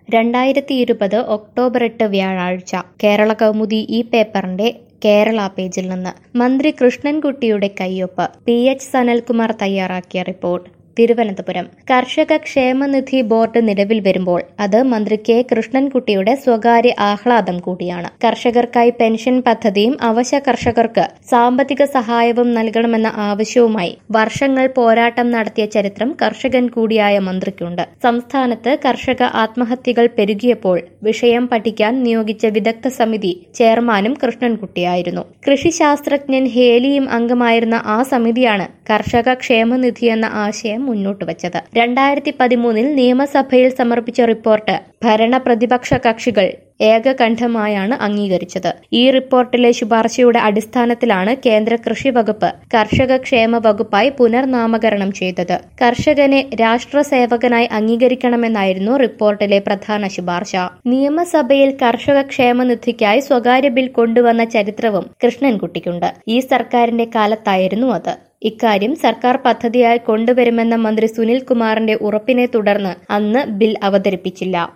രണ്ടായിരത്തി ഇരുപത് ഒക്ടോബർ എട്ട് വ്യാഴാഴ്ച കേരള കൗമുദി ഈ പേപ്പറിന്റെ കേരള പേജിൽ നിന്ന് മന്ത്രി കൃഷ്ണൻകുട്ടിയുടെ കയ്യൊപ്പ് പി എച്ച് സനൽകുമാർ തയ്യാറാക്കിയ റിപ്പോർട്ട് തിരുവനന്തപുരം കർഷക ക്ഷേമനിധി ബോർഡ് നിലവിൽ വരുമ്പോൾ അത് മന്ത്രി കെ കൃഷ്ണൻകുട്ടിയുടെ സ്വകാര്യ ആഹ്ലാദം കൂടിയാണ് കർഷകർക്കായി പെൻഷൻ പദ്ധതിയും അവശ കർഷകർക്ക് സാമ്പത്തിക സഹായവും നൽകണമെന്ന ആവശ്യവുമായി വർഷങ്ങൾ പോരാട്ടം നടത്തിയ ചരിത്രം കർഷകൻ കൂടിയായ മന്ത്രിക്കുണ്ട് സംസ്ഥാനത്ത് കർഷക ആത്മഹത്യകൾ പെരുകിയപ്പോൾ വിഷയം പഠിക്കാൻ നിയോഗിച്ച വിദഗ്ധ സമിതി ചെയർമാനും കൃഷ്ണൻകുട്ടിയായിരുന്നു കൃഷിശാസ്ത്രജ്ഞൻ ഹേലിയും അംഗമായിരുന്ന ആ സമിതിയാണ് കർഷക ക്ഷേമനിധി എന്ന ആശയം മുന്നോട്ട് വച്ചത് രണ്ടായിരത്തി പതിമൂന്നിൽ നിയമസഭയിൽ സമർപ്പിച്ച റിപ്പോർട്ട് ഭരണ പ്രതിപക്ഷ കക്ഷികൾ ഏകകണ്ഠമായാണ് അംഗീകരിച്ചത് ഈ റിപ്പോർട്ടിലെ ശുപാർശയുടെ അടിസ്ഥാനത്തിലാണ് കേന്ദ്ര കൃഷി വകുപ്പ് കർഷക ക്ഷേമ വകുപ്പായി പുനർനാമകരണം ചെയ്തത് കർഷകനെ രാഷ്ട്ര സേവകനായി അംഗീകരിക്കണമെന്നായിരുന്നു റിപ്പോർട്ടിലെ പ്രധാന ശുപാർശ നിയമസഭയിൽ കർഷക ക്ഷേമനിധിക്കായി സ്വകാര്യ ബിൽ കൊണ്ടുവന്ന ചരിത്രവും കൃഷ്ണൻകുട്ടിക്കുണ്ട് ഈ സർക്കാരിന്റെ കാലത്തായിരുന്നു അത് ഇക്കാര്യം സർക്കാർ പദ്ധതിയായി കൊണ്ടുവരുമെന്ന മന്ത്രി സുനിൽ കുമാറിന്റെ ഉറപ്പിനെ തുടർന്ന് അന്ന് ബിൽ അവതരിപ്പിച്ചില്ല